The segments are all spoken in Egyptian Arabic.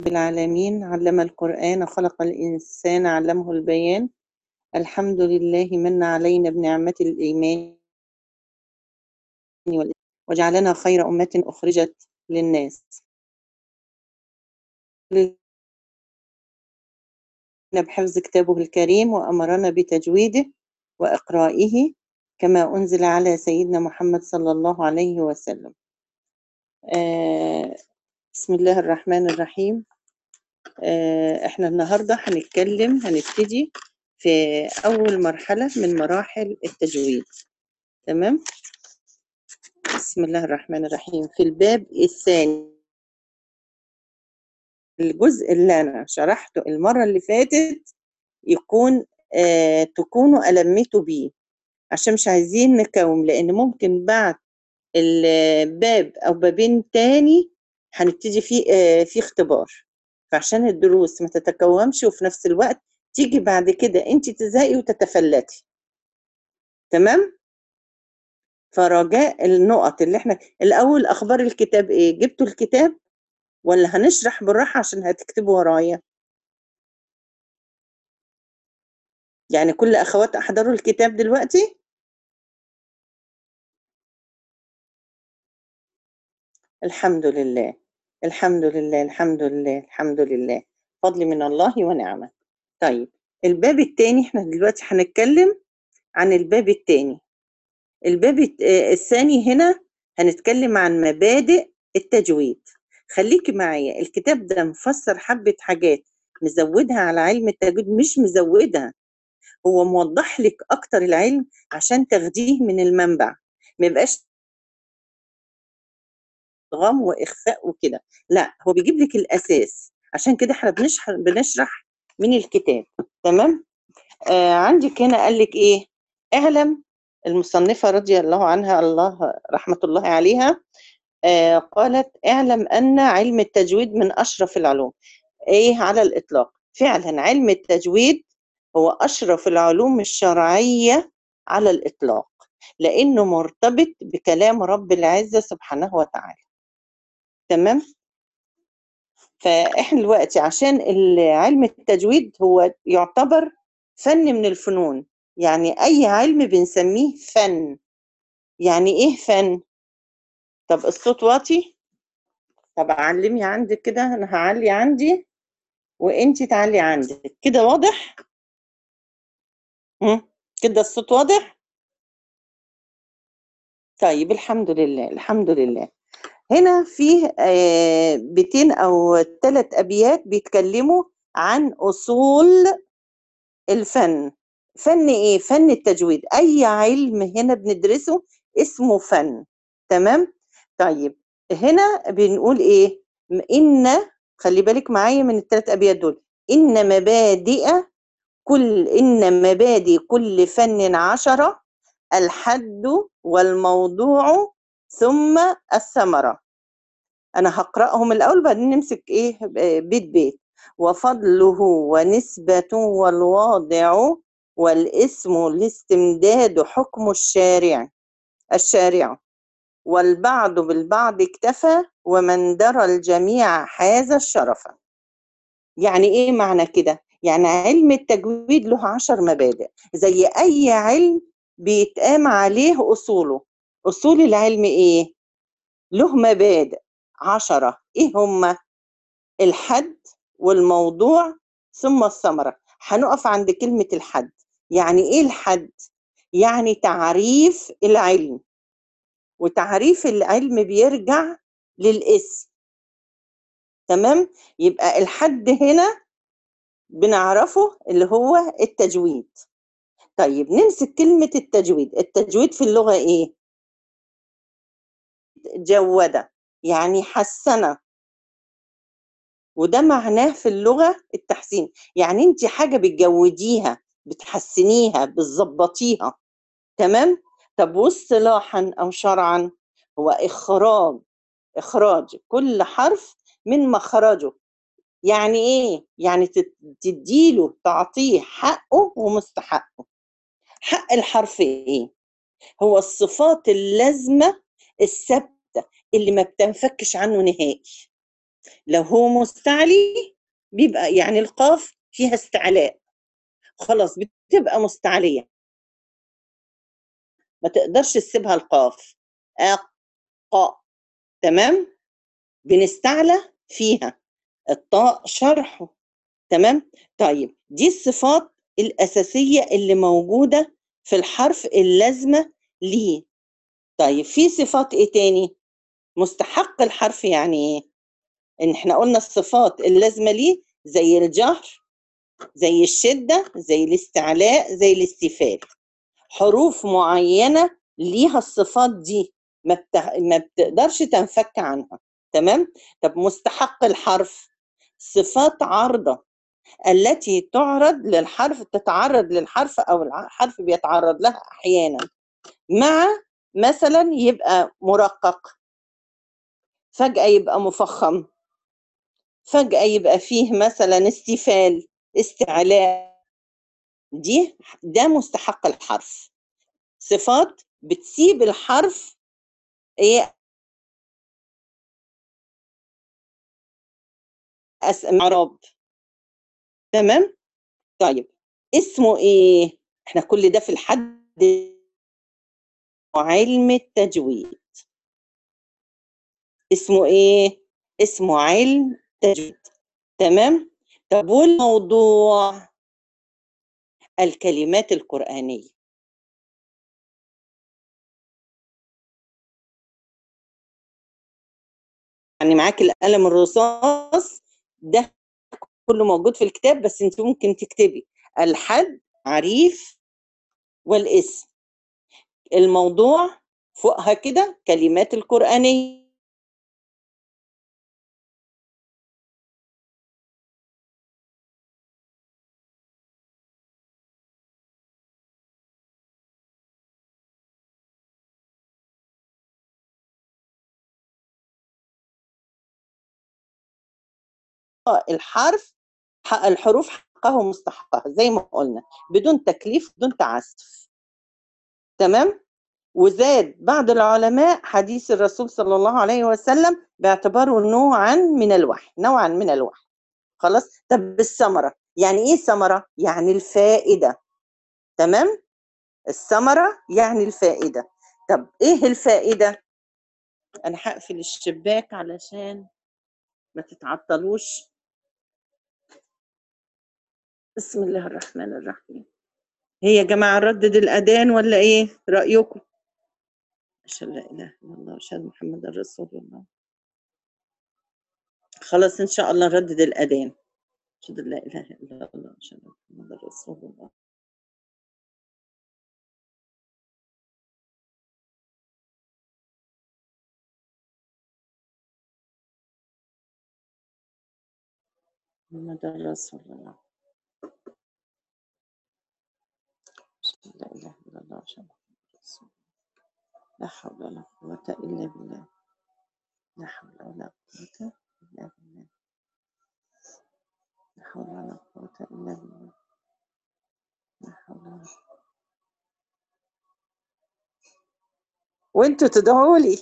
رب العالمين علم القرآن خلق الإنسان علمه البيان الحمد لله من علينا بنعمة الإيمان والإسلام وجعلنا خير أمة أخرجت للناس بحفظ كتابه الكريم وأمرنا بتجويده وإقرائه كما أنزل على سيدنا محمد صلى الله عليه وسلم آه بسم الله الرحمن الرحيم آه احنا النهاردة هنتكلم هنبتدي في أول مرحلة من مراحل التجويد تمام بسم الله الرحمن الرحيم في الباب الثاني الجزء اللي أنا شرحته المرة اللي فاتت يكون آه تكونوا ألمتوا بيه عشان مش عايزين نكوم لأن ممكن بعد الباب أو بابين تاني هنبتدي فيه آه في اختبار فعشان الدروس ما تتكومش وفي نفس الوقت تيجي بعد كده انت تزهقي وتتفلتي تمام فرجاء النقط اللي احنا الاول اخبار الكتاب ايه جبتوا الكتاب ولا هنشرح بالراحه عشان هتكتبوا ورايا يعني كل اخوات احضروا الكتاب دلوقتي الحمد لله الحمد لله الحمد لله الحمد لله فضل من الله ونعمه طيب الباب الثاني احنا دلوقتي هنتكلم عن الباب الثاني الباب الثاني هنا هنتكلم عن مبادئ التجويد خليكي معايا الكتاب ده مفسر حبة حاجات مزودها على علم التجويد مش مزودها هو موضح لك اكتر العلم عشان تاخديه من المنبع ما يبقاش غم واخفاء وكده لا هو بيجيب لك الاساس عشان كده احنا بنشرح بنشرح من الكتاب تمام آه عندك هنا قال لك ايه اعلم المصنفه رضي الله عنها الله رحمه الله عليها آه قالت اعلم ان علم التجويد من اشرف العلوم ايه على الاطلاق فعلا علم التجويد هو اشرف العلوم الشرعيه على الاطلاق لانه مرتبط بكلام رب العزه سبحانه وتعالى تمام فاحنا دلوقتي عشان علم التجويد هو يعتبر فن من الفنون يعني اي علم بنسميه فن يعني ايه فن طب الصوت واطي طب علمي عندك كده انا هعلي عندي وانتي تعلي عندك كده واضح كده الصوت واضح طيب الحمد لله الحمد لله هنا فيه بيتين او ثلاث ابيات بيتكلموا عن اصول الفن فن ايه فن التجويد اي علم هنا بندرسه اسمه فن تمام طيب هنا بنقول ايه ان خلي بالك معايا من الثلاث ابيات دول ان مبادئ كل ان مبادئ كل فن عشرة الحد والموضوع ثم الثمرة أنا هقرأهم الأول بعدين نمسك إيه بيت بيت وفضله ونسبة والواضع والاسم الاستمداد حكم الشارع الشارع والبعض بالبعض اكتفى ومن درى الجميع حاز الشرف يعني ايه معنى كده يعني علم التجويد له عشر مبادئ زي اي علم بيتقام عليه اصوله اصول العلم ايه له مبادئ عشرة ايه هما الحد والموضوع ثم الثمرة هنقف عند كلمة الحد يعني ايه الحد يعني تعريف العلم وتعريف العلم بيرجع للاسم تمام يبقى الحد هنا بنعرفه اللي هو التجويد طيب نمسك كلمة التجويد التجويد في اللغة ايه جود يعني حسن وده معناه في اللغة التحسين يعني انت حاجة بتجوديها بتحسنيها بتظبطيها تمام طب واصطلاحا او شرعا هو اخراج اخراج كل حرف من مخرجه يعني ايه يعني تديله تعطيه حقه ومستحقه حق الحرف ايه هو الصفات اللازمه الثابته اللي ما بتنفكش عنه نهائي لو هو مستعلي بيبقى يعني القاف فيها استعلاء خلاص بتبقى مستعلية ما تقدرش تسيبها القاف أق تمام بنستعلى فيها الطاء شرحه تمام طيب دي الصفات الأساسية اللي موجودة في الحرف اللازمة ليه طيب في صفات ايه تاني مستحق الحرف يعني ايه ان احنا قلنا الصفات اللازمة ليه زي الجهر زي الشدة زي الاستعلاء زي الاستفال حروف معينة ليها الصفات دي ما, بت... ما بتقدرش تنفك عنها تمام طب مستحق الحرف صفات عارضة التي تعرض للحرف تتعرض للحرف او الحرف بيتعرض لها احيانا مع مثلا يبقى مرقق فجأة يبقى مفخم فجأة يبقى فيه مثلا استفال استعلاء دي ده مستحق الحرف صفات بتسيب الحرف ايه اعراب تمام طيب اسمه ايه احنا كل ده في الحد علم التجويد اسمه ايه اسمه علم تجويد تمام طب والموضوع الكلمات القرآنية يعني معاك القلم الرصاص ده كله موجود في الكتاب بس انت ممكن تكتبي الحد عريف والاسم الموضوع فوقها كده كلمات القرآنية الحرف الحروف حقه مستحقها زي ما قلنا بدون تكليف بدون تعسف تمام وزاد بعض العلماء حديث الرسول صلى الله عليه وسلم باعتباره نوعا من الوحي نوعا من الوحي خلاص طب الثمرة يعني ايه ثمرة يعني الفائدة تمام الثمرة يعني الفائدة طب ايه الفائدة انا هقفل الشباك علشان ما تتعطلوش بسم الله الرحمن الرحيم هي يا جماعة نردد الأذان ولا إيه رأيكم أشهد لا إله إلا الله وأشهد محمد رسول الله خلاص إن شاء الله نردد الأذان أشهد لا إله إلا الله وأشهد محمد رسول الله محمد رسول الله أشهد لا إله إلا الله وأشهد محمد رسول الله لا حول ولا قوة إلا بالله لا حول ولا قوة إلا بالله لا حول ولا قوة إلا بالله لا حول ولا وانتوا تدعوا لي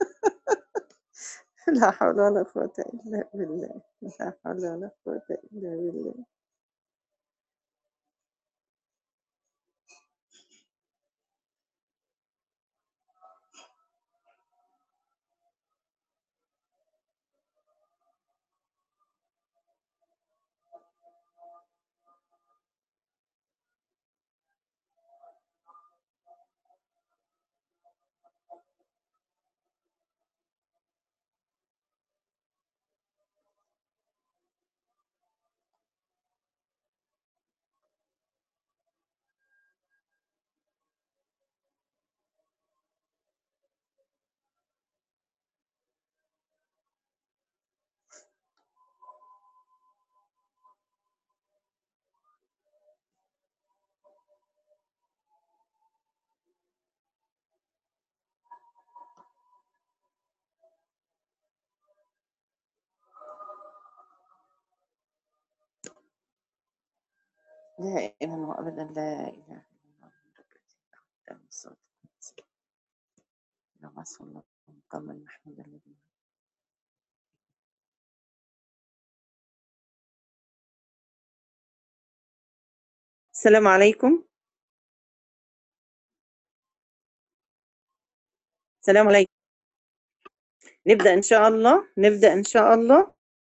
لا حول ولا قوة إلا بالله لا حول ولا قوة إلا بالله دائما وأبدا لا إله إلا الله محمد رسول الله اللهم صل على محمد محمد الذي السلام عليكم السلام عليكم نبدأ إن شاء الله نبدأ إن شاء الله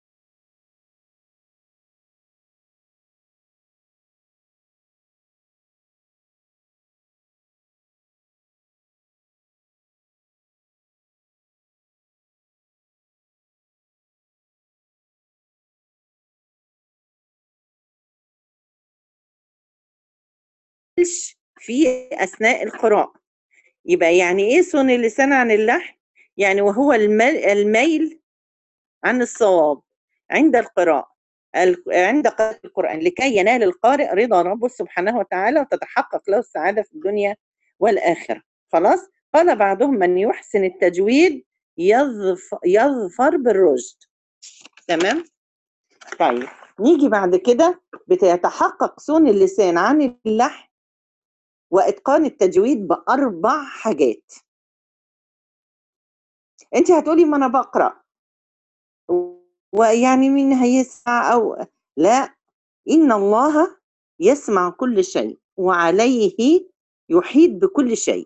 في أثناء القراءة يبقى يعني إيه صون اللسان عن اللحن يعني وهو المل- الميل عن الصواب عند القراءة ال- عند قراءة القرآن لكي ينال القارئ رضا ربه سبحانه وتعالى وتتحقق له السعادة في الدنيا والآخرة خلاص قال بعضهم من يحسن التجويد يظف يظفر بالرشد تمام طيب نيجي بعد كده بتتحقق صون اللسان عن اللحن واتقان التجويد باربع حاجات انت هتقولي ما انا بقرا ويعني مين هيسمع او لا ان الله يسمع كل شيء وعليه يحيط بكل شيء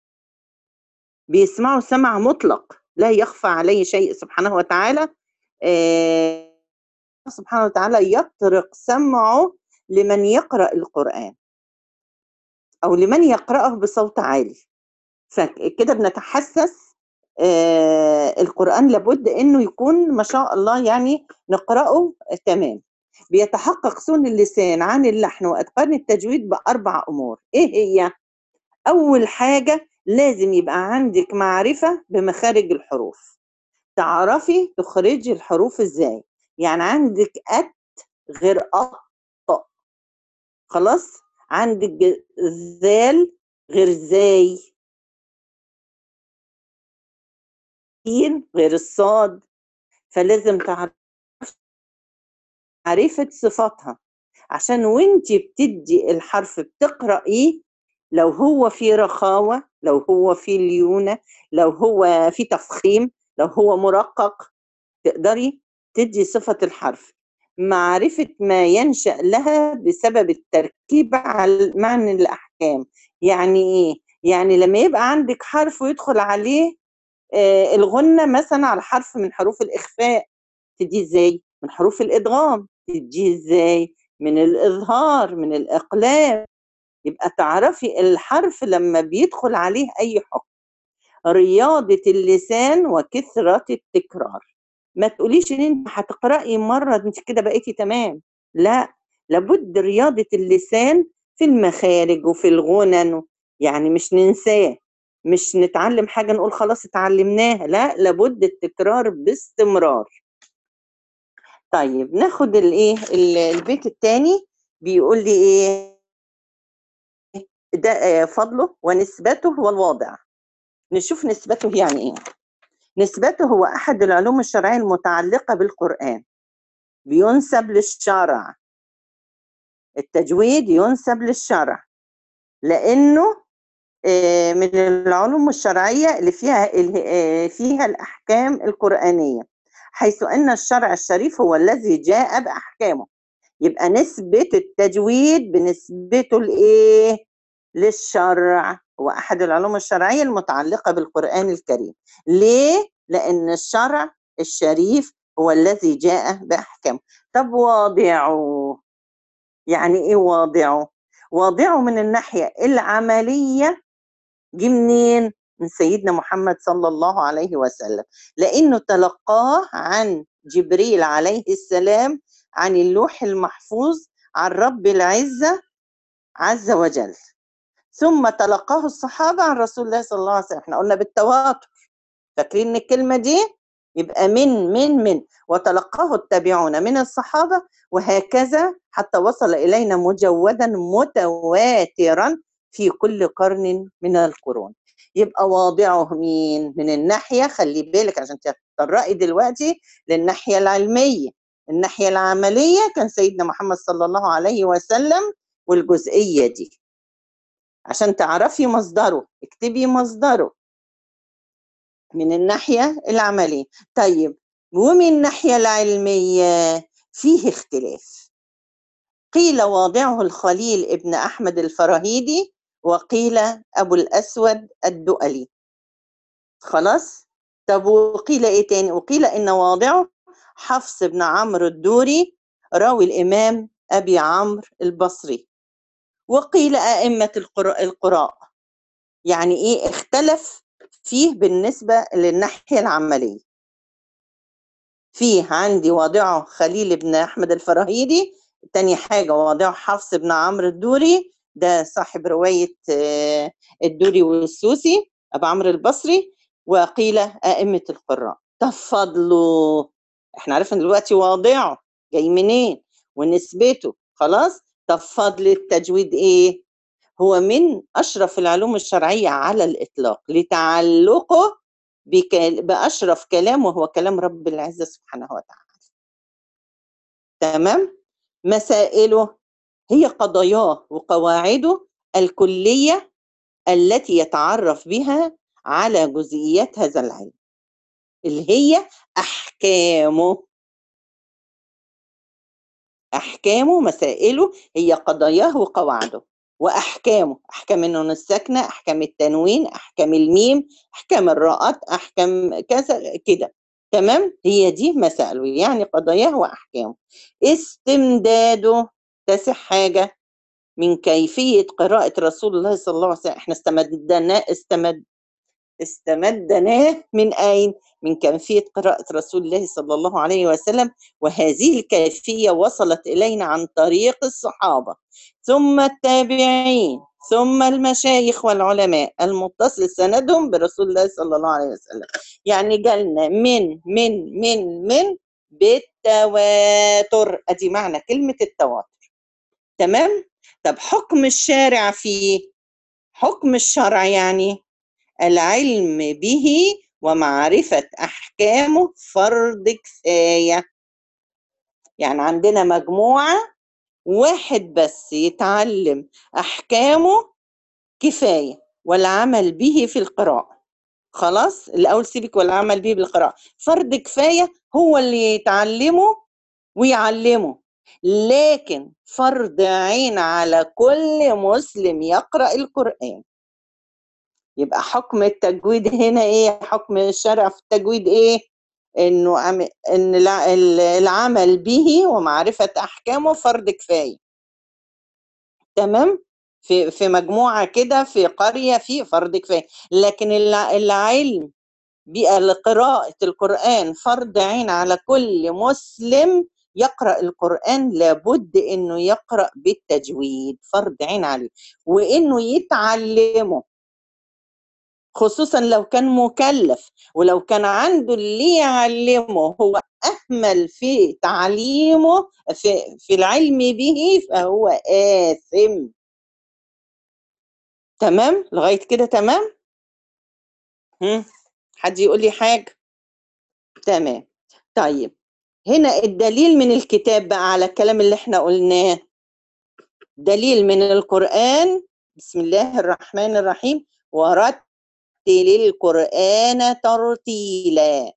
بيسمعه سمع مطلق لا يخفى عليه شيء سبحانه وتعالى آه سبحانه وتعالى يطرق سمعه لمن يقرأ القرآن أو لمن يقرأه بصوت عالي فكده بنتحسس آه القرآن لابد إنه يكون ما شاء الله يعني نقرأه تمام بيتحقق سون اللسان عن اللحن وإتقان التجويد بأربع أمور إيه هي؟ أول حاجة لازم يبقى عندك معرفة بمخارج الحروف تعرفي تخرجي الحروف إزاي يعني عندك أت غير أط خلاص عندك ذال غير زاي غير الصاد فلازم تعرف معرفة صفاتها عشان وانت بتدي الحرف بتقرأيه لو هو في رخاوة لو هو في ليونة لو هو في تفخيم لو هو مرقق تقدري تدي صفة الحرف معرفة ما ينشأ لها بسبب التركيب على معنى الأحكام يعني إيه؟ يعني لما يبقى عندك حرف ويدخل عليه آه الغنة مثلا على حرف من حروف الإخفاء تديه إزاي؟ من حروف الإدغام تديه إزاي؟ من الإظهار من الإقلام يبقى تعرفي الحرف لما بيدخل عليه أي حكم رياضة اللسان وكثرة التكرار ما تقوليش ان انت هتقرأي مرة انت كده بقيتي تمام لا لابد رياضة اللسان في المخارج وفي الغنن يعني مش ننساه مش نتعلم حاجة نقول خلاص اتعلمناها لا لابد التكرار باستمرار طيب ناخد الايه البيت الثاني بيقول لي ايه ده فضله ونسبته والواضع نشوف نسبته يعني ايه نسبته هو احد العلوم الشرعيه المتعلقه بالقران بينسب للشرع التجويد ينسب للشرع لانه من العلوم الشرعيه اللي فيها فيها الاحكام القرانيه حيث ان الشرع الشريف هو الذي جاء باحكامه يبقى نسبه التجويد بنسبته لايه للشرع هو احد العلوم الشرعيه المتعلقه بالقران الكريم ليه لان الشرع الشريف هو الذي جاء باحكامه طب واضعه يعني ايه واضعه واضعه من الناحيه العمليه جه منين من سيدنا محمد صلى الله عليه وسلم لانه تلقاه عن جبريل عليه السلام عن اللوح المحفوظ عن رب العزه عز وجل ثم تلقاه الصحابه عن رسول الله صلى الله عليه وسلم احنا قلنا بالتواتر فاكرين الكلمه دي يبقى من من من وتلقاه التابعون من الصحابه وهكذا حتى وصل الينا مجودا متواترا في كل قرن من القرون يبقى واضعه مين من الناحيه خلي بالك عشان تتطرقي دلوقتي للناحيه العلميه الناحيه العمليه كان سيدنا محمد صلى الله عليه وسلم والجزئيه دي عشان تعرفي مصدره اكتبي مصدره من الناحية العملية طيب ومن الناحية العلمية فيه اختلاف قيل واضعه الخليل ابن أحمد الفراهيدي وقيل أبو الأسود الدؤلي خلاص طب وقيل إيه تاني وقيل إن واضعه حفص بن عمرو الدوري راوي الإمام أبي عمرو البصري وقيل أئمة القراء, القراء يعني إيه اختلف فيه بالنسبة للناحية العملية فيه عندي واضعه خليل بن أحمد الفراهيدي تاني حاجة واضعه حفص بن عمرو الدوري ده صاحب رواية آه، الدوري والسوسي أبو عمرو البصري وقيل أئمة القراء تفضلوا احنا عرفنا دلوقتي واضعه جاي منين ونسبته خلاص تفضل التجويد ايه هو من أشرف العلوم الشرعية على الإطلاق لتعلقه بك... بأشرف كلام وهو كلام رب العزة سبحانه وتعالى تمام مسائله هي قضاياه وقواعده الكلية التي يتعرف بها على جزئيات هذا العلم اللي هي أحكامه أحكامه مسائله هي قضاياه وقواعده وأحكامه أحكام النون الساكنة أحكام التنوين أحكام الميم أحكام الراءات أحكام كذا كده تمام هي دي مسائله يعني قضاياه وأحكامه استمداده تاسع حاجة من كيفية قراءة رسول الله صلى الله عليه وسلم احنا استمدناه استمد استمدناه من أين؟ من كيفية قراءة رسول الله صلى الله عليه وسلم وهذه الكيفية وصلت إلينا عن طريق الصحابة ثم التابعين ثم المشايخ والعلماء المتصل سندهم برسول الله صلى الله عليه وسلم يعني جالنا من من من من بالتواتر ادي معنى كلمة التواتر تمام طب حكم الشارع فيه حكم الشرع يعني العلم به ومعرفة أحكامه فرض كفاية يعني عندنا مجموعة واحد بس يتعلم أحكامه كفاية والعمل به في القراءة خلاص الأول سيبك والعمل به بالقراءة فرض كفاية هو اللي يتعلمه ويعلمه لكن فرض عين على كل مسلم يقرأ القرآن يبقى حكم التجويد هنا ايه حكم الشرع في التجويد ايه انه عم- ان الع- ال- العمل به ومعرفة احكامه فرض كفاية تمام في في مجموعة كده في قرية في فرض كفاية لكن الع- العلم بقراءة القرآن فرض عين على كل مسلم يقرأ القرآن لابد انه يقرأ بالتجويد فرض عين عليه وانه يتعلمه خصوصا لو كان مكلف ولو كان عنده اللي يعلمه هو أهمل في تعليمه في, في العلم به فهو آثم تمام لغاية كده تمام هم؟ حد يقول لي حاجة تمام طيب هنا الدليل من الكتاب بقى على الكلام اللي احنا قلناه دليل من القرآن بسم الله الرحمن الرحيم ورتل القرآن ترتيلا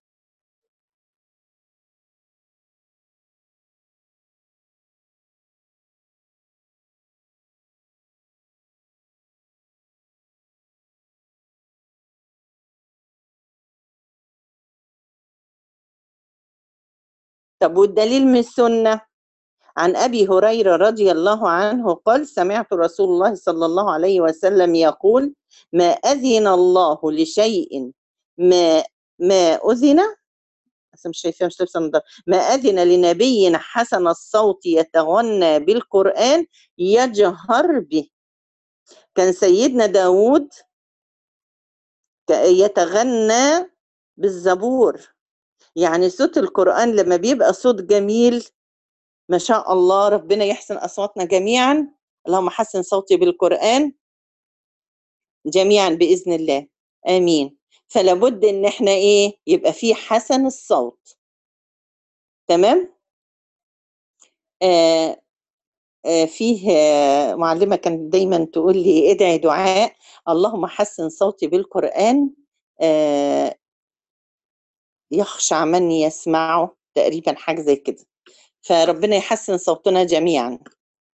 طب والدليل من السنة عن أبي هريرة رضي الله عنه قال سمعت رسول الله صلى الله عليه وسلم يقول ما أذن الله لشيء ما ما أذن بس مش شايفاه مش لابسه نضاره ما أذن لنبي حسن الصوت يتغنى بالقرآن يجهر به كان سيدنا داود يتغنى بالزبور يعني صوت القرآن لما بيبقى صوت جميل ما شاء الله ربنا يحسن أصواتنا جميعا اللهم حسن صوتي بالقرآن جميعا بإذن الله آمين فلا بد إن إحنا إيه يبقى في حسن الصوت تمام آه آه فيه آه معلمة كانت دايما تقول لي ادعي دعاء اللهم حسن صوتي بالقرآن آه يخشع من يسمعه تقريبا حاجة زي كده فربنا يحسن صوتنا جميعا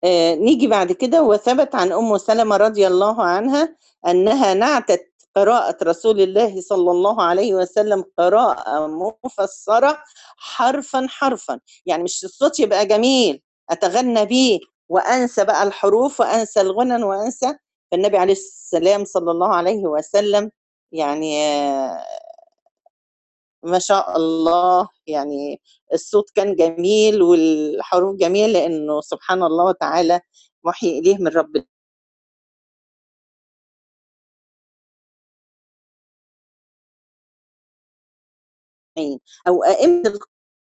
آه نيجي بعد كده وثبت عن ام سلمة رضي الله عنها انها نعتت قراءة رسول الله صلى الله عليه وسلم قراءة مفسرة حرفا حرفا يعني مش الصوت يبقى جميل اتغنى بيه وانسى بقى الحروف وانسى الغنن وانسى فالنبي عليه السلام صلى الله عليه وسلم يعني آه ما شاء الله يعني الصوت كان جميل والحروف جميل لانه سبحان الله تعالى وحي اليه من رب او ائمه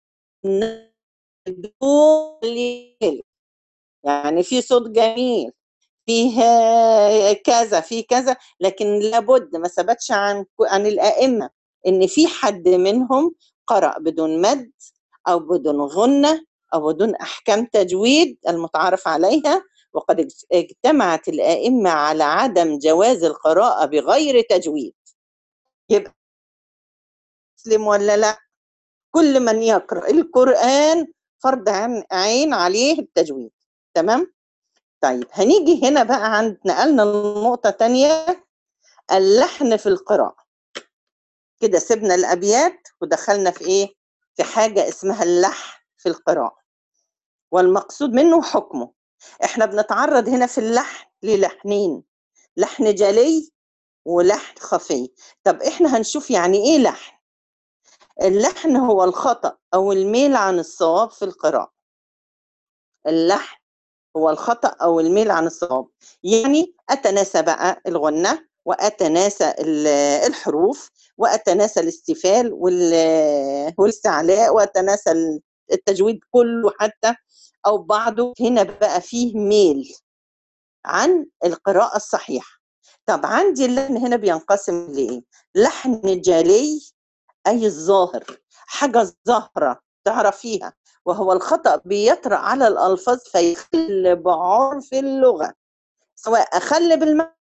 الليل يعني في صوت جميل فيه كذا في كذا لكن لابد ما ثبتش عن عن الائمه ان في حد منهم قرأ بدون مد او بدون غنه او بدون احكام تجويد المتعارف عليها وقد اجتمعت الائمه على عدم جواز القراءه بغير تجويد يبقى مسلم ولا لا كل من يقرأ القرآن فرض عين عليه التجويد تمام طيب هنيجي هنا بقى عند نقلنا لنقطة تانية اللحن في القراءة كده سيبنا الأبيات ودخلنا في إيه؟ في حاجة اسمها اللحن في القراءة والمقصود منه حكمه احنا بنتعرض هنا في اللحن للحنين لحن جلي ولحن خفي طب احنا هنشوف يعني ايه لحن اللحن هو الخطأ أو الميل عن الصواب في القراءة اللحن هو الخطأ أو الميل عن الصواب يعني أتناسى بقى الغنة وأتناسى الحروف وأتناسى الاستفال والاستعلاء وأتناسى التجويد كله حتى أو بعضه هنا بقى فيه ميل عن القراءة الصحيحة طب عندي اللحن هنا بينقسم لإيه؟ لحن جلي أي الظاهر حاجة ظاهرة تعرفيها وهو الخطأ بيطرأ على الألفاظ فيخل بعرف اللغة سواء أخل بالمعنى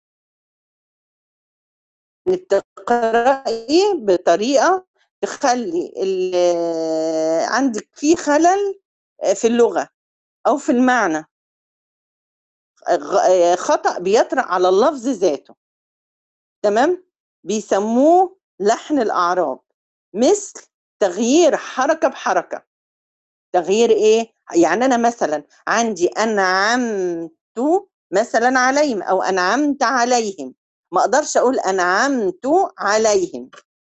تقرأي بطريقة تخلي عندك في خلل في اللغة أو في المعنى خطأ بيطرأ على اللفظ ذاته تمام بيسموه لحن الأعراب مثل تغيير حركة بحركة تغيير ايه يعني انا مثلا عندي انعمت مثلا عليهم او انعمت عليهم ما اقدرش اقول انعمت عليهم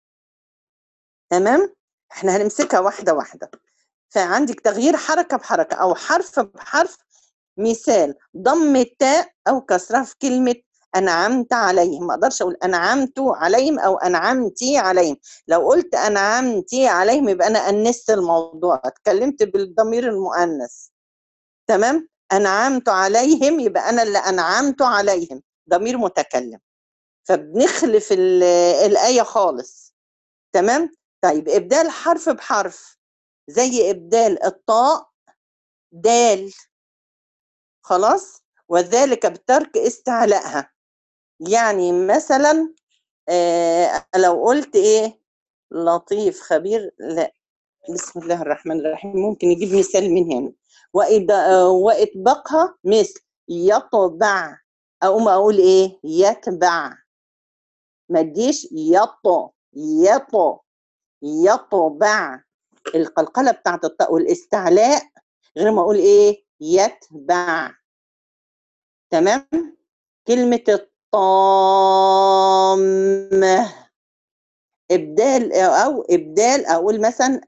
تمام احنا هنمسكها واحده واحده فعندك تغيير حركه بحركه او حرف بحرف مثال ضم التاء او كسرها في كلمه انعمت عليهم ما اقدرش اقول انعمت عليهم او انعمتي عليهم لو قلت انعمتي عليهم يبقى انا انست الموضوع اتكلمت بالضمير المؤنث تمام انعمت عليهم يبقى انا اللي انعمت عليهم ضمير متكلم فبنخلف الايه خالص تمام طيب ابدال حرف بحرف زي ابدال الطاء دال خلاص وذلك بترك استعلائها يعني مثلا آه لو قلت ايه لطيف خبير لا بسم الله الرحمن الرحيم ممكن نجيب مثال من هنا واطباقها مثل يطبع اقوم اقول ايه يتبع ما تجيش يط يط يطبع القلقله بتاعت الطاء والاستعلاء غير ما اقول ايه يتبع تمام كلمه الطامة إبدال أو إبدال أقول مثلا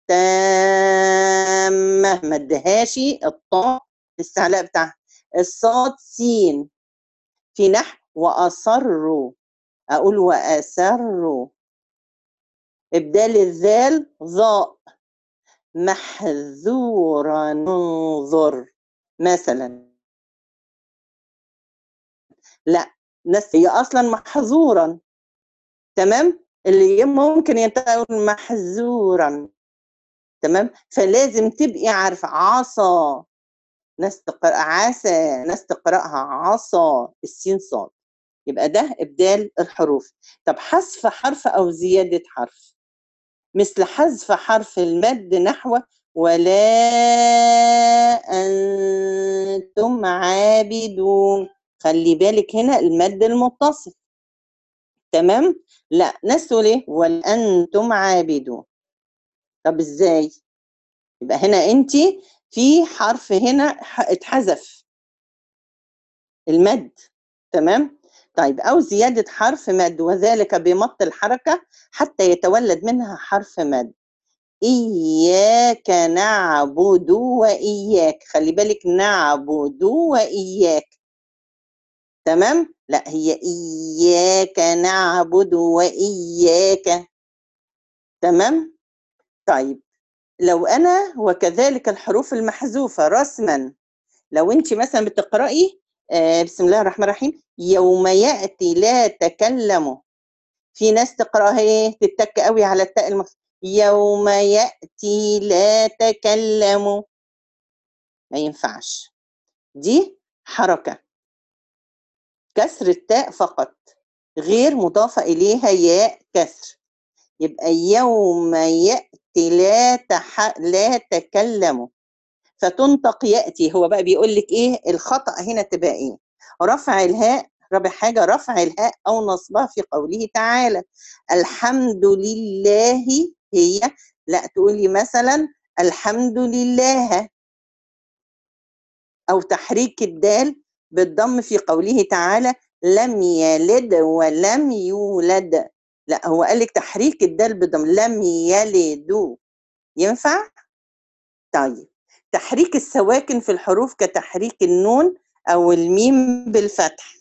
التامة ما ادهاش الطاء الاستعلاء بتاعها الصاد سين في نحو وأصروا أقول وأسروا إبدال الذال ظاء محذورا ننظر مثلا لا ناس هي اصلا محظورا تمام اللي ممكن ينتقل محذورا تمام فلازم تبقي عارفه عصا ناس تقرأ عسى ناس تقرأها عصا السين صاد يبقى ده إبدال الحروف طب حذف حرف أو زيادة حرف مثل حذف حرف المد نحو ولا أنتم أنتم عابدون خلي بالك هنا المد المتصل تمام لا نسوا ليه وأنتم عابدون طب ازاي يبقى هنا انت في حرف هنا ح- اتحذف المد تمام طيب او زياده حرف مد وذلك بمط الحركه حتى يتولد منها حرف مد اياك نعبد واياك خلي بالك نعبد واياك تمام لا هي اياك نعبد واياك تمام طيب لو انا وكذلك الحروف المحذوفه رسما لو انت مثلا بتقراي آه، بسم الله الرحمن الرحيم يوم ياتي لا تكلم في ناس تقراها ايه تتك قوي على التاء المف... يوم ياتي لا تكلم ما ينفعش دي حركه كسر التاء فقط غير مضافه اليها ياء كسر يبقى يوم ياتي لا تح... لا تكلم فتنطق ياتي هو بقى بيقول لك ايه الخطا هنا تبقى ايه رفع الهاء رابع حاجه رفع الهاء او نصبها في قوله تعالى الحمد لله هي لا تقولي مثلا الحمد لله او تحريك الدال بالضم في قوله تعالى لم يلد ولم يولد لا هو قال لك تحريك الدال بالضم لم يلدوا ينفع طيب تحريك السواكن في الحروف كتحريك النون او الميم بالفتح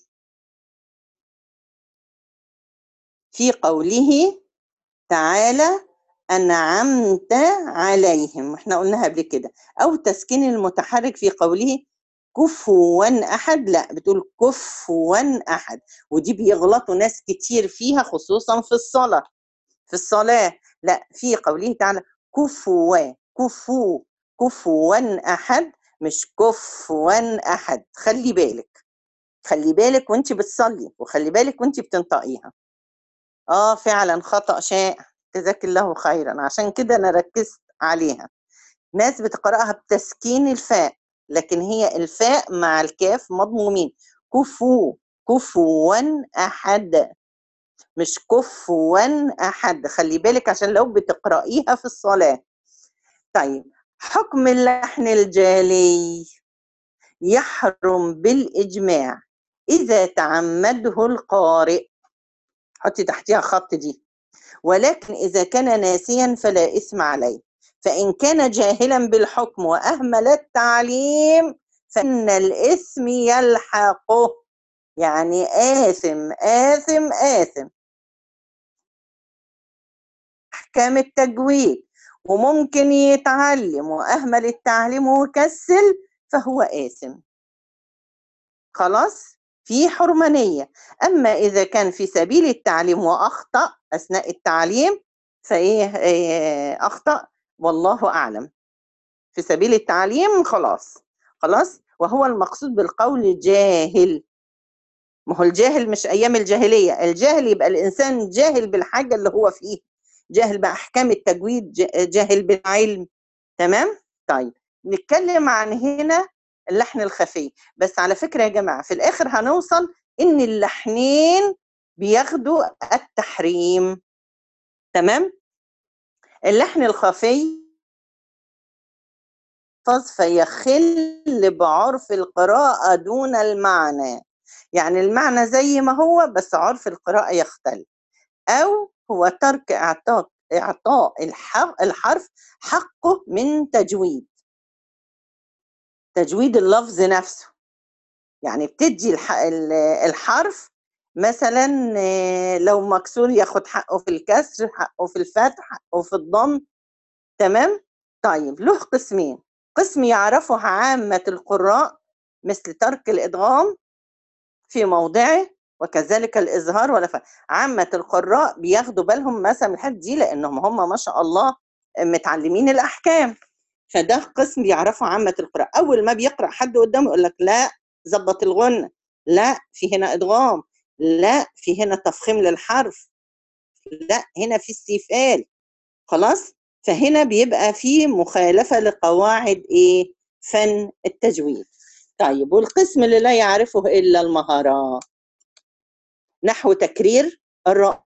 في قوله تعالى انعمت عليهم احنا قلناها قبل كده او تسكين المتحرك في قوله كفوا احد لا بتقول كفوا احد ودي بيغلطوا ناس كتير فيها خصوصا في الصلاه في الصلاه لا في قوله تعالى كفوا كفوا كفوا احد مش كفوا احد خلي بالك خلي بالك وانت بتصلي وخلي بالك وانت بتنطقيها اه فعلا خطأ شائع جزاك الله خيرا عشان كده انا ركزت عليها ناس بتقرأها بتسكين الفاء لكن هي الفاء مع الكاف مضمومين كفو كفوا احد مش كفوا احد خلي بالك عشان لو بتقرأيها في الصلاة طيب حكم اللحن الجالي يحرم بالإجماع إذا تعمده القارئ حطي تحتها خط دي ولكن إذا كان ناسيا فلا إثم عليه فإن كان جاهلا بالحكم وأهمل التعليم فإن الإثم يلحقه يعني آثم آثم آثم أحكام التجويد وممكن يتعلم وأهمل التعليم وكسل فهو آثم خلاص في حرمانية أما إذا كان في سبيل التعليم وأخطأ أثناء التعليم فإيه إيه أخطأ والله أعلم في سبيل التعليم خلاص خلاص وهو المقصود بالقول جاهل ما هو الجاهل مش أيام الجاهلية الجاهل يبقى الإنسان جاهل بالحاجة اللي هو فيه جاهل بأحكام التجويد جاهل بالعلم تمام طيب نتكلم عن هنا اللحن الخفي بس على فكرة يا جماعة في الآخر هنوصل إن اللحنين بياخدوا التحريم تمام اللحن الخفي فيخل بعرف القراءة دون المعنى يعني المعنى زي ما هو بس عرف القراءة يختلف أو هو ترك إعطاء إعطاء الحرف حقه من تجويد تجويد اللفظ نفسه يعني بتدي الحرف مثلا لو مكسور ياخد حقه في الكسر حقه في الفتح حقه في الضم تمام طيب له قسمين قسم يعرفه عامة القراء مثل ترك الإدغام في موضعه وكذلك الإظهار ولا ف... عامة القراء بياخدوا بالهم مثلا من الحد دي لأنهم هم ما شاء الله متعلمين الأحكام فده قسم بيعرفه عامة القراء أول ما بيقرأ حد قدامه يقول لك لا ظبط الغنة لا في هنا إدغام لا في هنا تفخيم للحرف لا هنا في استيفال خلاص فهنا بيبقى في مخالفة لقواعد إيه فن التجويد طيب والقسم اللي لا يعرفه إلا المهارات نحو تكرير الراء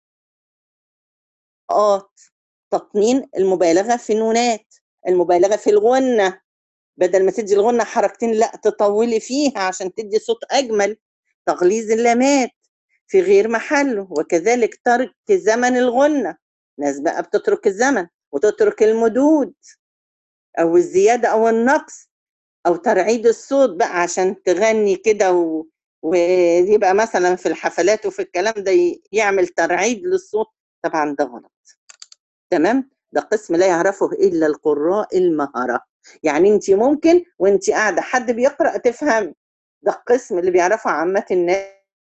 تطنين المبالغة في النونات المبالغة في الغنة بدل ما تدي الغنة حركتين لا تطولي فيها عشان تدي صوت أجمل تغليظ اللامات في غير محله وكذلك ترك زمن الغنة ناس بقى بتترك الزمن وتترك المدود أو الزيادة أو النقص أو ترعيد الصوت بقى عشان تغني كده و... ويبقى مثلا في الحفلات وفي الكلام ده يعمل ترعيد للصوت طبعا ده غلط تمام ده قسم لا يعرفه الا القراء المهره يعني انت ممكن وانت قاعده حد بيقرا تفهم ده القسم اللي بيعرفه عامه الناس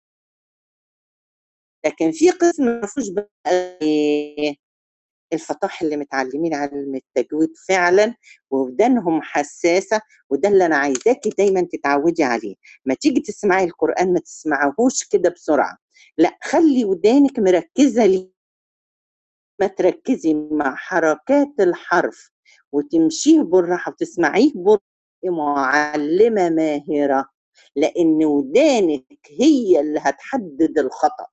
لكن في قسم ما فيهوش بقى الفطاح اللي متعلمين علم التجويد فعلا ودانهم حساسه وده اللي انا عايزاكي دايما تتعودي عليه ما تيجي تسمعي القران ما تسمعيهوش كده بسرعه لا خلي ودانك مركزه ليه ما تركزي مع حركات الحرف وتمشيه بالراحه وتسمعيه بالراحه معلمه ماهره لان ودانك هي اللي هتحدد الخطا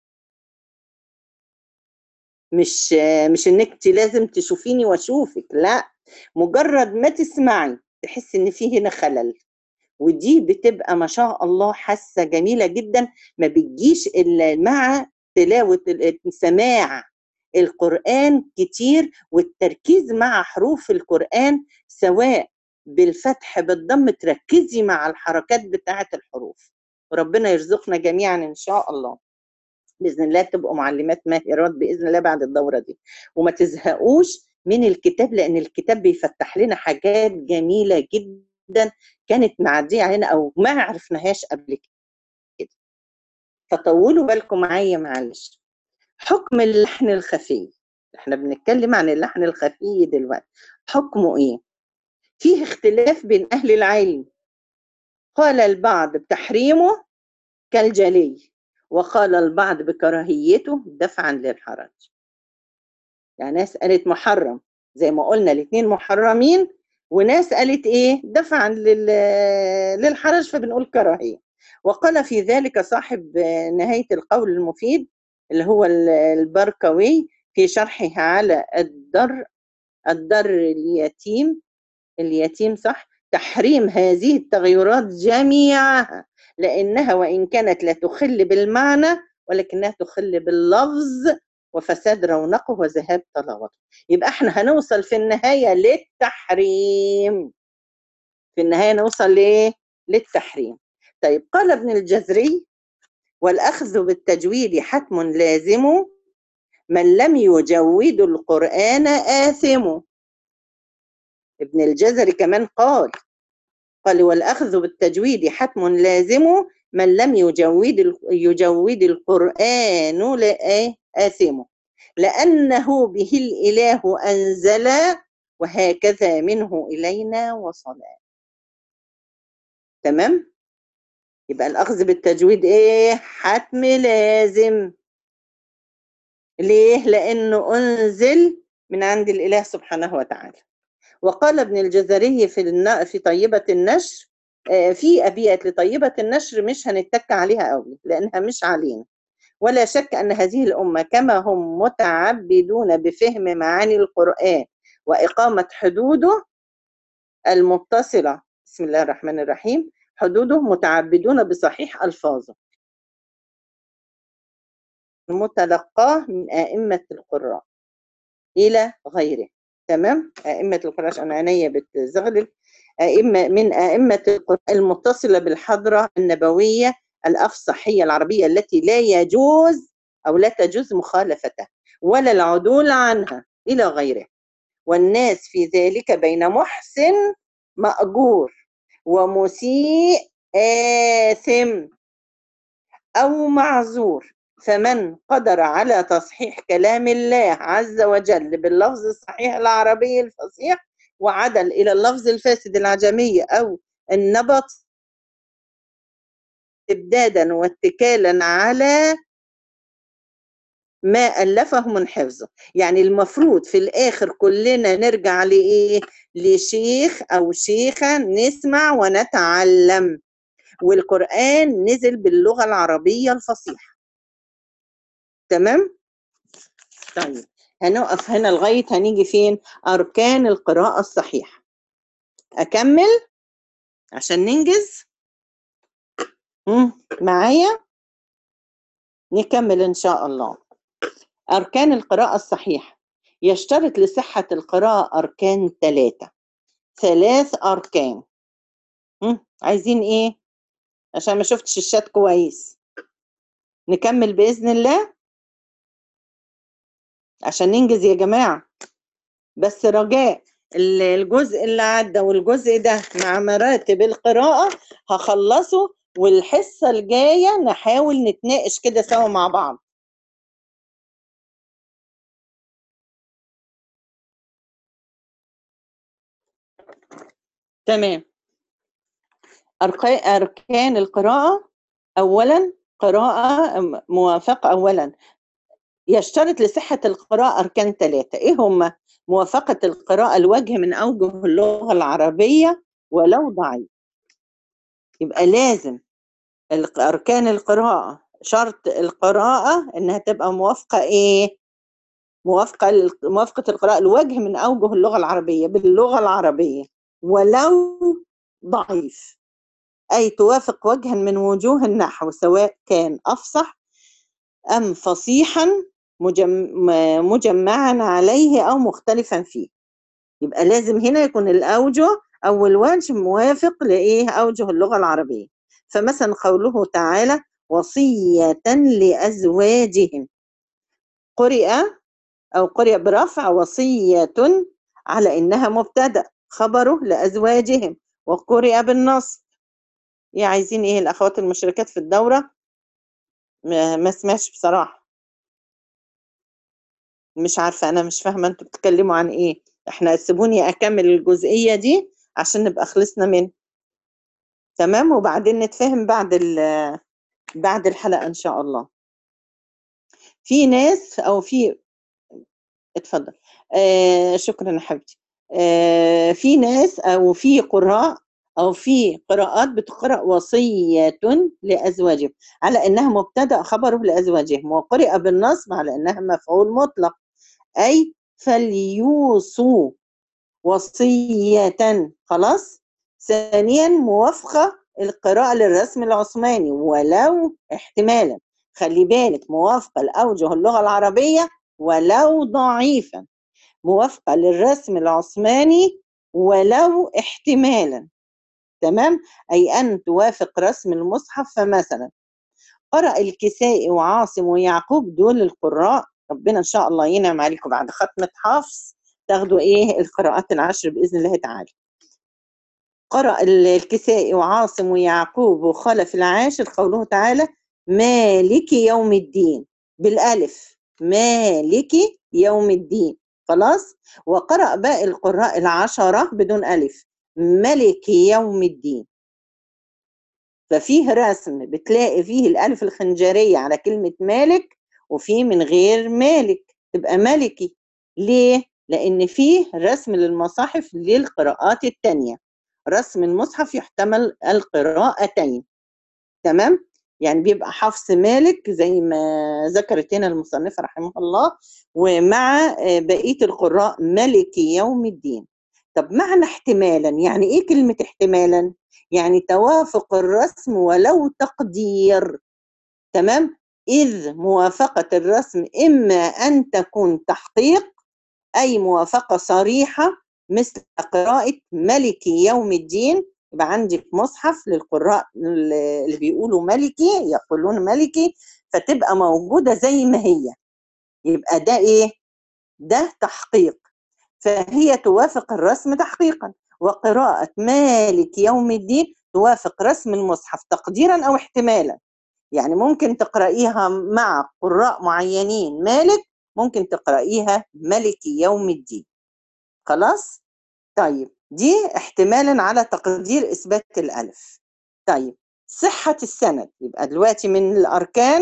مش مش انك انت لازم تشوفيني واشوفك لا مجرد ما تسمعي تحسي ان في هنا خلل ودي بتبقى ما شاء الله حاسه جميله جدا ما بتجيش الا مع تلاوه سماع القرآن كتير والتركيز مع حروف القرآن سواء بالفتح بالضم تركزي مع الحركات بتاعة الحروف وربنا يرزقنا جميعا إن شاء الله بإذن الله تبقوا معلمات ماهرات بإذن الله بعد الدورة دي وما تزهقوش من الكتاب لأن الكتاب بيفتح لنا حاجات جميلة جدا كانت معدية علينا أو ما عرفناهاش قبل كده فطولوا بالكم معايا معلش حكم اللحن الخفي احنا بنتكلم عن اللحن الخفي دلوقتي حكمه ايه فيه اختلاف بين اهل العلم قال البعض بتحريمه كالجلي وقال البعض بكراهيته دفعا للحرج يعني ناس قالت محرم زي ما قلنا الاثنين محرمين وناس قالت ايه دفعا للحرج فبنقول كراهيه وقال في ذلك صاحب نهايه القول المفيد اللي هو البركوي في شرحه على الدر الدر اليتيم اليتيم صح تحريم هذه التغيرات جميعها لأنها وإن كانت لا تخل بالمعنى ولكنها تخل باللفظ وفساد رونقه وذهاب طلاوته يبقى احنا هنوصل في النهاية للتحريم في النهاية نوصل ليه للتحريم طيب قال ابن الجزري والأخذ بالتجويد حتم لازم من لم يجود القرآن آثم ابن الجزري كمان قال قال والأخذ بالتجويد حتم لازم من لم يجود يجود القرآن آثم لأنه به الإله أنزل وهكذا منه إلينا وصل تمام يبقى الأخذ بالتجويد إيه حتم لازم ليه لأنه أنزل من عند الإله سبحانه وتعالى وقال ابن الجزري في في طيبة النشر في أبيات لطيبة النشر مش هنتك عليها قوي لأنها مش علينا ولا شك أن هذه الأمة كما هم متعبدون بفهم معاني القرآن وإقامة حدوده المتصلة بسم الله الرحمن الرحيم حدوده متعبدون بصحيح ألفاظه المتلقاه من أئمة القراء إلى غيره تمام أئمة القراء عشان عينيا بتزغلل أئمة من أئمة القراء المتصلة بالحضرة النبوية الأفصحية العربية التي لا يجوز أو لا تجوز مخالفتها ولا العدول عنها إلى غيره والناس في ذلك بين محسن مأجور ومسيء آثم أو معذور فمن قدر على تصحيح كلام الله عز وجل باللفظ الصحيح العربي الفصيح وعدل إلى اللفظ الفاسد العجمي أو النبط استبدادا واتكالا على ما ألفه من حفظه يعني المفروض في الآخر كلنا نرجع لإيه لشيخ أو شيخة نسمع ونتعلم والقرآن نزل باللغة العربية الفصيحة تمام طيب هنقف هنا لغاية هنيجي فين أركان القراءة الصحيحة أكمل عشان ننجز مم. معايا نكمل إن شاء الله أركان القراءة الصحيحة يشترط لصحة القراءة أركان ثلاثة ثلاث أركان مم. عايزين إيه عشان ما شفتش الشات كويس نكمل بإذن الله عشان ننجز يا جماعة بس رجاء ال- الجزء اللي عدى والجزء ده مع مراتب القراءة هخلصه والحصة الجاية نحاول نتناقش كده سوا مع بعض تمام أرقا- أركان القراءة أولا قراءة م- موافقة أولا يشترط لصحة القراءة أركان ثلاثة إيه هم؟ موافقة القراءة الوجه من أوجه اللغة العربية ولو ضعيف يبقى لازم الق- أركان القراءة شرط القراءة إنها تبقى موافقة إيه؟ موافقة ال- موافقة القراءة الوجه من أوجه اللغة العربية باللغة العربية ولو ضعيف أي توافق وجها من وجوه النحو سواء كان أفصح أم فصيحا مجم- م- مجمعا عليه أو مختلفا فيه يبقى لازم هنا يكون الأوجه أو الوجه موافق لإيه أوجه اللغة العربية فمثلا قوله تعالى وصية لأزواجهم قرئ أو قرئ برفع وصية على إنها مبتدأ خبره لأزواجهم وقرئ بالنصب يا عايزين إيه الأخوات المشركات في الدورة ما ما سمعش بصراحة مش عارفة أنا مش فاهمة أنتوا بتتكلموا عن إيه إحنا سيبوني أكمل الجزئية دي عشان نبقى خلصنا منه تمام وبعدين نتفاهم بعد ال- بعد الحلقة إن شاء الله في ناس أو في اتفضل آه شكرا يا حبيبتي آه في ناس أو في قراء أو في قراءات بتقرأ وصية لأزواجهم على إنها مبتدأ خبره لأزواجهم وقرئ بالنصب على إنها مفعول مطلق أي فليوصوا وصية خلاص ثانيا موافقة القراءة للرسم العثماني ولو احتمالا خلي بالك موافقة لأوجه اللغة العربية ولو ضعيفا موافقة للرسم العثماني ولو احتمالا تمام أي أن توافق رسم المصحف فمثلا قرأ الكسائي وعاصم ويعقوب دول القراء ربنا إن شاء الله ينعم عليكم بعد ختمة حفص تاخدوا إيه القراءات العشر بإذن الله تعالى قرأ ال- الكسائي وعاصم ويعقوب وخلف العاشر قوله تعالى مالك يوم الدين بالألف مالك يوم الدين خلاص وقرأ باقي القراء العشرة بدون ألف ملك يوم الدين ففيه رسم بتلاقي فيه الألف الخنجرية على كلمة مالك وفيه من غير مالك تبقى ملكي ليه؟ لأن فيه رسم للمصاحف للقراءات التانية رسم المصحف يحتمل القراءتين تمام؟ يعني بيبقى حفص مالك زي ما ذكرت هنا المصنفة رحمه الله ومع آه، بقية القراء ملك يوم الدين طب معنى احتمالا يعني ايه كلمة احتمالا؟ يعني توافق الرسم ولو تقدير تمام إذ موافقة الرسم إما أن تكون تحقيق أي موافقة صريحة مثل قراءة ملكي يوم الدين يبقى عندك مصحف للقراء اللي بيقولوا ملكي يقولون ملكي فتبقى موجودة زي ما هي يبقى ده إيه؟ ده تحقيق فهي توافق الرسم تحقيقا وقراءة مالك يوم الدين توافق رسم المصحف تقديرا أو احتمالا يعني ممكن تقرأيها مع قراء معينين مالك ممكن تقرأيها ملك يوم الدين خلاص طيب دي احتمالا على تقدير إثبات الألف طيب صحة السند يبقى دلوقتي من الأركان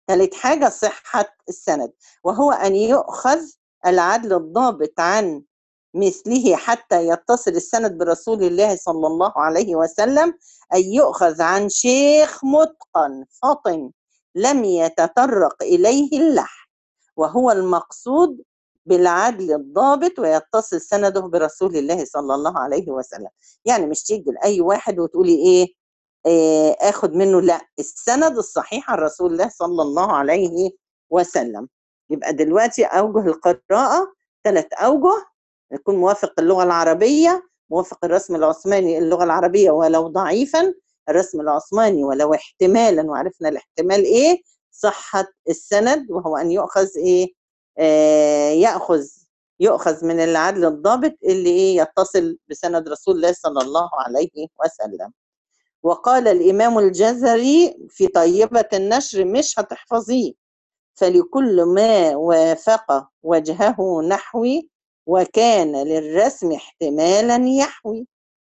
ثالث حاجة صحة السند وهو أن يؤخذ العدل الضابط عن مثله حتى يتصل السند برسول الله صلى الله عليه وسلم أن يؤخذ عن شيخ متقن فطن لم يتطرق إليه اللحن وهو المقصود بالعدل الضابط ويتصل سنده برسول الله صلى الله عليه وسلم يعني مش تيجي لأي واحد وتقولي إيه آه، اخد منه لا السند الصحيح عن رسول الله صلى الله عليه وسلم يبقى دلوقتي اوجه القراءه ثلاث اوجه يكون موافق اللغه العربيه موافق الرسم العثماني اللغه العربيه ولو ضعيفا الرسم العثماني ولو احتمالا وعرفنا الاحتمال ايه صحه السند وهو ان يؤخذ ايه آه ياخذ يؤخذ من العدل الضابط اللي ايه يتصل بسند رسول الله صلى الله عليه وسلم وقال الإمام الجزري في طيبة النشر مش هتحفظيه فلكل ما وافق وجهه نحوي وكان للرسم احتمالا يحوي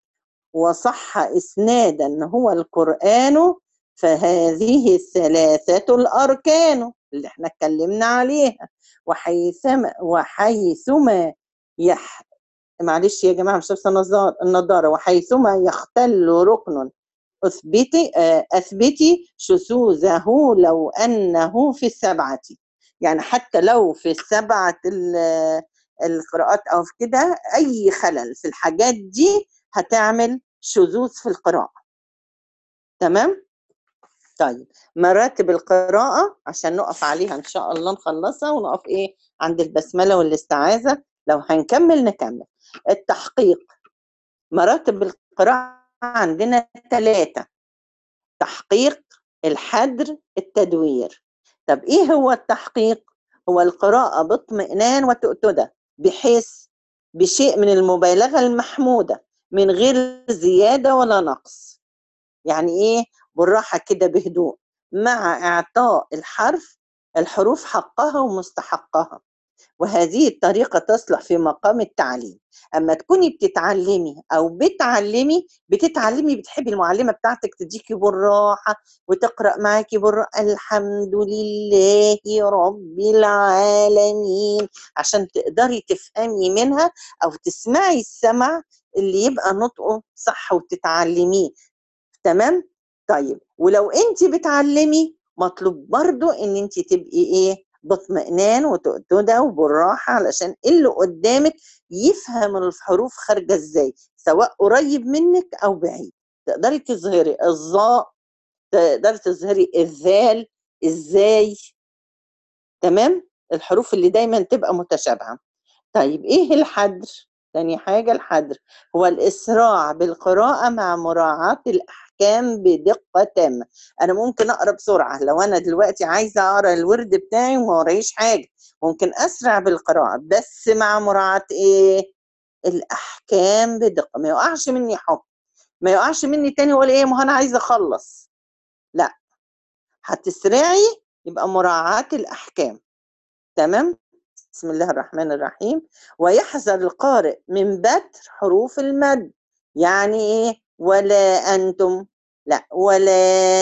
وصح إسنادا هو القرآن فهذه الثلاثة الأركان اللي احنا اتكلمنا عليها وحيثما وحيثما يح معلش يا جماعة مش لابسة النضارة وحيثما يختل ركن اثبتي اثبتي شذوذه لو انه في السبعه يعني حتى لو في السبعه القراءات او في كده اي خلل في الحاجات دي هتعمل شذوذ في القراءه تمام طيب مراتب القراءة عشان نقف عليها إن شاء الله نخلصها ونقف إيه عند البسملة والاستعاذة لو هنكمل نكمل التحقيق مراتب القراءة عندنا ثلاثة تحقيق الحدر التدوير طب ايه هو التحقيق هو القراءة باطمئنان وتؤتدة بحيث بشيء من المبالغة المحمودة من غير زيادة ولا نقص يعني ايه بالراحة كده بهدوء مع اعطاء الحرف الحروف حقها ومستحقها وهذه الطريقة تصلح في مقام التعليم أما تكوني بتتعلمي أو بتعلمي بتتعلمي بتحبي المعلمة بتاعتك تديكي بالراحة وتقرأ معاكي بالراحة الحمد لله رب العالمين عشان تقدري تفهمي منها أو تسمعي السمع اللي يبقى نطقه صح وتتعلميه تمام طيب ولو انت بتعلمي مطلوب برضو ان انت تبقي ايه باطمئنان وتؤتدة وبالراحة علشان اللي قدامك يفهم الحروف خارجة ازاي سواء قريب منك أو بعيد تقدري تظهري الظاء تقدري تظهري الذال ازاي تمام الحروف اللي دايما تبقى متشابهة طيب ايه الحدر تاني حاجة الحدر هو الإسراع بالقراءة مع مراعاة الأحكام بدقة تامة أنا ممكن أقرأ بسرعة لو أنا دلوقتي عايزة أقرأ الورد بتاعي وما ورايش حاجة ممكن أسرع بالقراءة بس مع مراعاة إيه الأحكام بدقة ما يقعش مني حكم ما يقعش مني تاني ولا إيه ما أنا عايزة أخلص لا هتسرعي يبقى مراعاة الأحكام تمام بسم الله الرحمن الرحيم ويحذر القارئ من بتر حروف المد يعني ايه ولا انتم لا ولا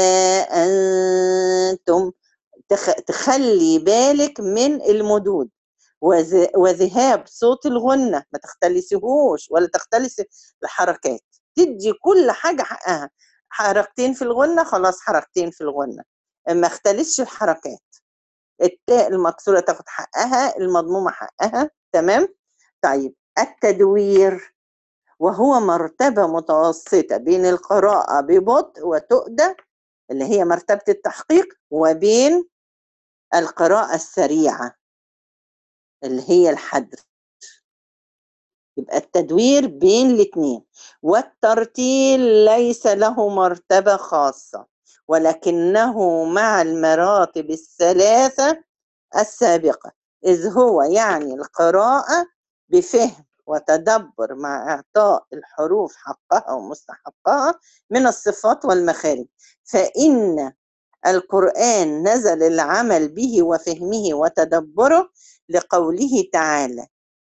انتم تخلي بالك من المدود وذهاب صوت الغنة ما تختلسهوش ولا تختلس الحركات تدي كل حاجة حقها حركتين في الغنة خلاص حركتين في الغنة ما اختلسش الحركات التاء المكسورة تاخد حقها المضمومة حقها تمام طيب التدوير وهو مرتبة متوسطة بين القراءة ببطء وتؤدى اللي هي مرتبة التحقيق وبين القراءة السريعة اللي هي الحدر يبقى التدوير بين الاثنين والترتيل ليس له مرتبة خاصة ولكنه مع المراتب الثلاثة السابقة إذ هو يعني القراءة بفهم وتدبر مع إعطاء الحروف حقها ومستحقها من الصفات والمخارج فإن القرآن نزل العمل به وفهمه وتدبره لقوله تعالى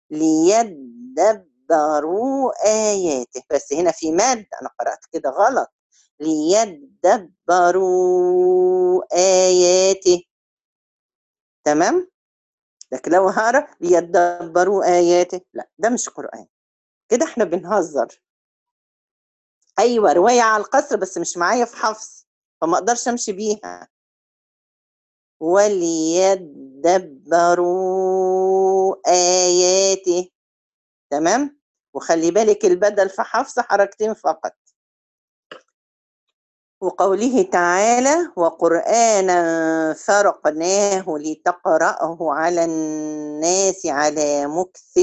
ليدبروا آياته بس هنا في ماد أنا قرأت كده غلط ليدبروا آياته تمام لكن لو هقرا ليدبروا اياته لا ده مش قران كده احنا بنهزر ايوه روايه على القصر بس مش معايا في حفص فما اقدرش امشي بيها وليدبروا اياته تمام وخلي بالك البدل في حفص حركتين فقط وقوله تعالى وقرآنا فرقناه لتقرأه على الناس على مكث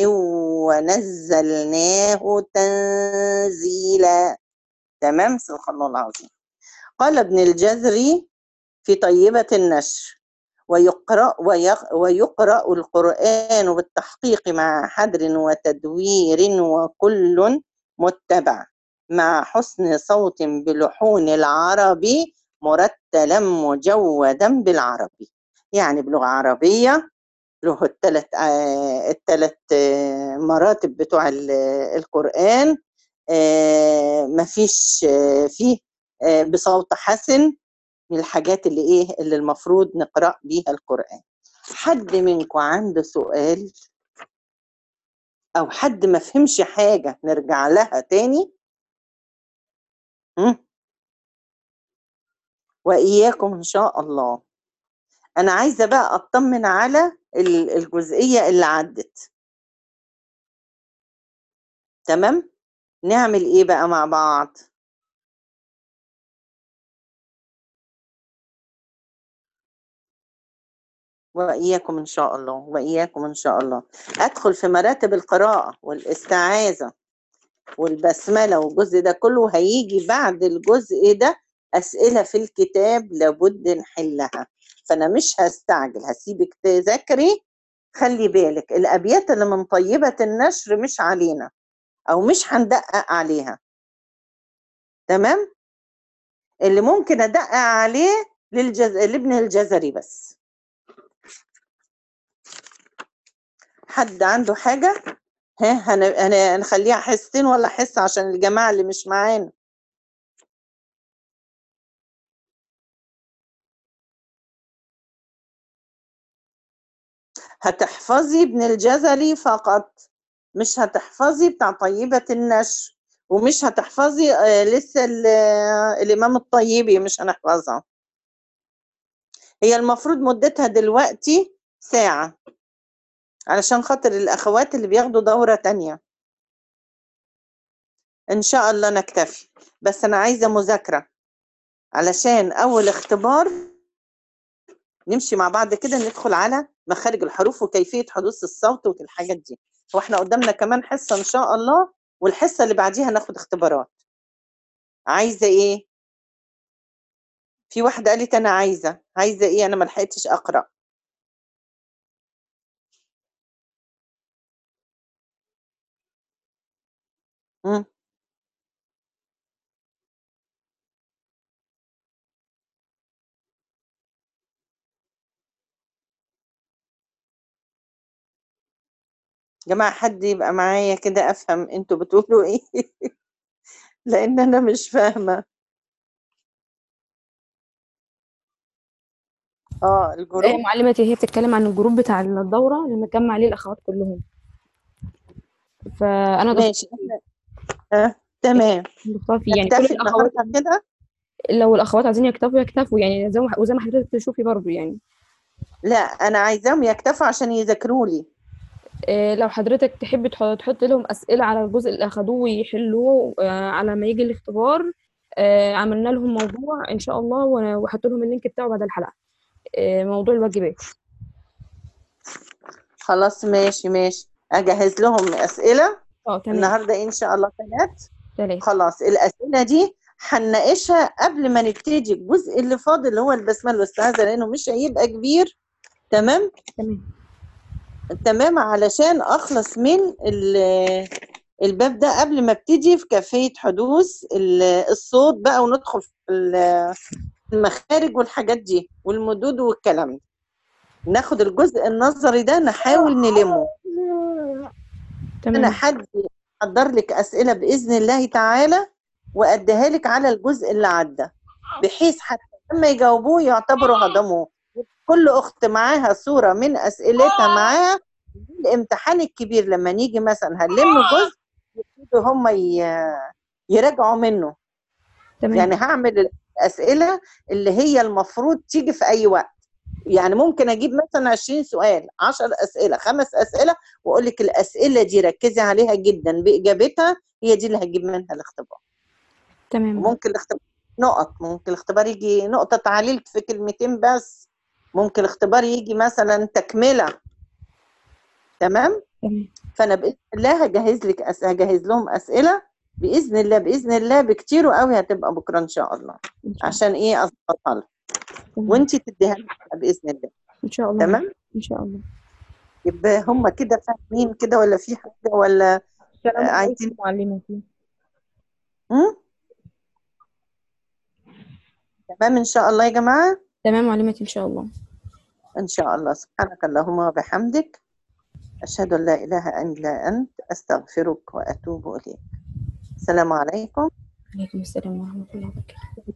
ونزلناه تنزيلا تمام صدق الله العظيم قال ابن الجزري في طيبة النشر ويقرأ, ويق- ويقرأ القرآن بالتحقيق مع حدر وتدوير وكل متبع مع حسن صوت بلحون العربي مرتلا مجودا بالعربي يعني بلغة عربية له الثلاث الثلاث مراتب بتوع ال- القرآن آه، مفيش آه، فيه آه، بصوت حسن من الحاجات اللي ايه اللي المفروض نقرأ بيها القرآن حد منكم عنده سؤال او حد ما فهمش حاجة نرجع لها تاني هم؟ وإياكم إن شاء الله أنا عايزة بقى أطمن على ال- الجزئية اللي عدت تمام نعمل إيه بقى مع بعض وإياكم إن شاء الله وإياكم إن شاء الله أدخل في مراتب القراءة والاستعاذة والبسملة والجزء ده كله هيجي بعد الجزء ده أسئلة في الكتاب لابد نحلها فأنا مش هستعجل هسيبك تذاكري خلي بالك الأبيات اللي من طيبة النشر مش علينا أو مش هندقق عليها تمام اللي ممكن أدقق عليه للجز... لابن الجزري بس حد عنده حاجة ها هن... هن... هنخليها حصتين ولا حصة عشان الجماعة اللي مش معانا هتحفظي ابن الجزري فقط مش هتحفظي بتاع طيبة النشر ومش هتحفظي آه، لسه ال- آه، الإمام الطيبي مش هنحفظها هي المفروض مدتها دلوقتي ساعة علشان خاطر الأخوات اللي بياخدوا دورة تانية إن شاء الله نكتفي بس أنا عايزة مذاكرة علشان أول اختبار نمشي مع بعض كده ندخل على مخارج الحروف وكيفية حدوث الصوت والحاجات دي واحنا قدامنا كمان حصة إن شاء الله والحصة اللي بعديها ناخد اختبارات عايزة إيه؟ في واحدة قالت أنا عايزة عايزة إيه أنا ما لحقتش أقرأ مم. جماعة حد يبقى معايا كده أفهم أنتوا بتقولوا إيه لأن أنا مش فاهمة اه إيه الجروب معلمتي هي بتتكلم عن الجروب بتاع الدورة اللي مجمع عليه الأخوات كلهم فأنا ضفت ماشي احنا آه. تمام ضفتها فيه يعني كل نكتفي الأخوات النهارده كده لو الأخوات عايزين يكتفوا يكتفوا يعني زي ما وزي ما حضرتك تشوفي برضو يعني لا أنا عايزاهم يكتفوا عشان يذاكروا لي إيه لو حضرتك تحب تح- تحط لهم أسئلة على الجزء اللي أخدوه ويحلوه آه، على ما يجي الاختبار آه، عملنا لهم موضوع إن شاء الله و- وحط لهم اللينك بتاعه بعد الحلقة آه، موضوع الواجبات خلاص ماشي ماشي أجهز لهم أسئلة اه تمام النهارده إن شاء الله ثلاث تمام خلاص الأسئلة دي هنناقشها قبل ما نبتدي الجزء اللي فاضل اللي هو البسملة والاستعاذة لأنه مش هيبقى كبير تمام تمام تمام علشان اخلص من ال- الباب ده قبل ما ابتدي في كيفية حدوث ال- الصوت بقى وندخل في ال- المخارج والحاجات دي والمدود والكلام ده ناخد الجزء النظري ده نحاول نلمه انا تمام حد احضر لك اسئله باذن الله تعالى واديها لك على الجزء اللي عدى بحيث حتى لما يجاوبوه يعتبروا هضموه كل اخت معاها صوره من اسئلتها معاها الامتحان الكبير لما نيجي مثلا هنلم جزء يبتدوا هم ي- يراجعوا منه تمام يعني هعمل الاسئله اللي هي المفروض تيجي في اي وقت يعني ممكن اجيب مثلا 20 سؤال 10 اسئله خمس اسئله واقول لك الاسئله دي ركزي عليها جدا باجابتها هي دي اللي هجيب منها الاختبار تمام ممكن الاختبار نقط ممكن الاختبار يجي نقطه تعليل في كلمتين بس ممكن الاختبار يجي مثلا تكمله تمام تمام فانا باذن الله هجهز لك أس... هجهز لهم اسئله باذن الله باذن الله بكتير قوي هتبقى بكره ان شاء الله إن شاء عشان ايه اظبطها لها تمام. وانت تديها لها باذن الله ان شاء الله تمام ان شاء الله يبقى هم كده فاهمين كده ولا في حاجه ولا السلام آه، عليكم عايزين معلمتي مم؟ تمام ان شاء الله يا جماعه تمام معلمتي ان شاء الله ان شاء الله سبحانك اللهم وبحمدك اشهد ان لا اله الا انت استغفرك واتوب اليك السلام عليكم عليكم السلام ورحمه الله وبركاته